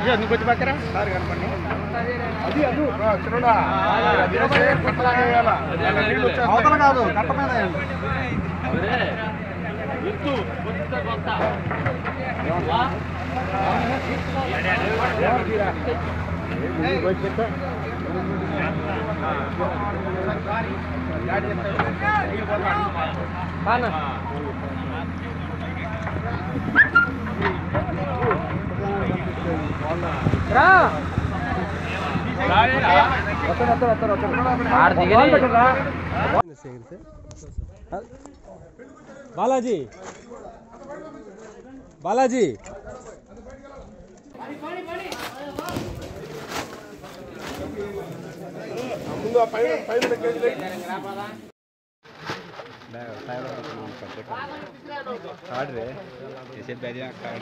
నువ్వు కొంచెం పక్కన సార్ కనపడి అది అది చిన్నడా అవతల కాదు కట్ట మీద వేయండి. బాలాజీ బాలాజీ ముందు ఆ పైన పైన కేజీ కార్డు రే ऐसे बैरिया कार्ड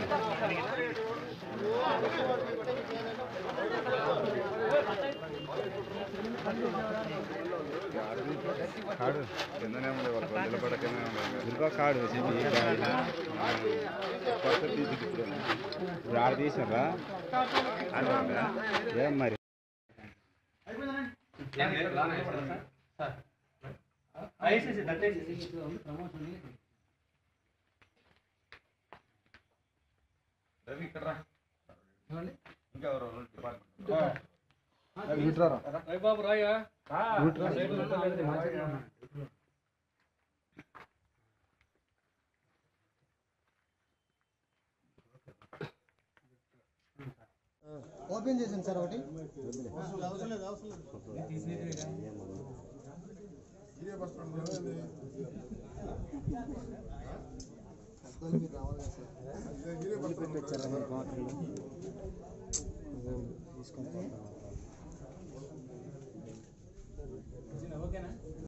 కార్డు కిందనే ఉంది వాళ్ళు నిలబడ కిందనే ఉంది ఇంకో కార్డు వేసి కొత్త తీసి ఇప్పుడు ఇప్పుడు ఆడ తీసినరా ఏం మరి ఓపెన్ చేసింది సార్ ఒకటి తీసుకొని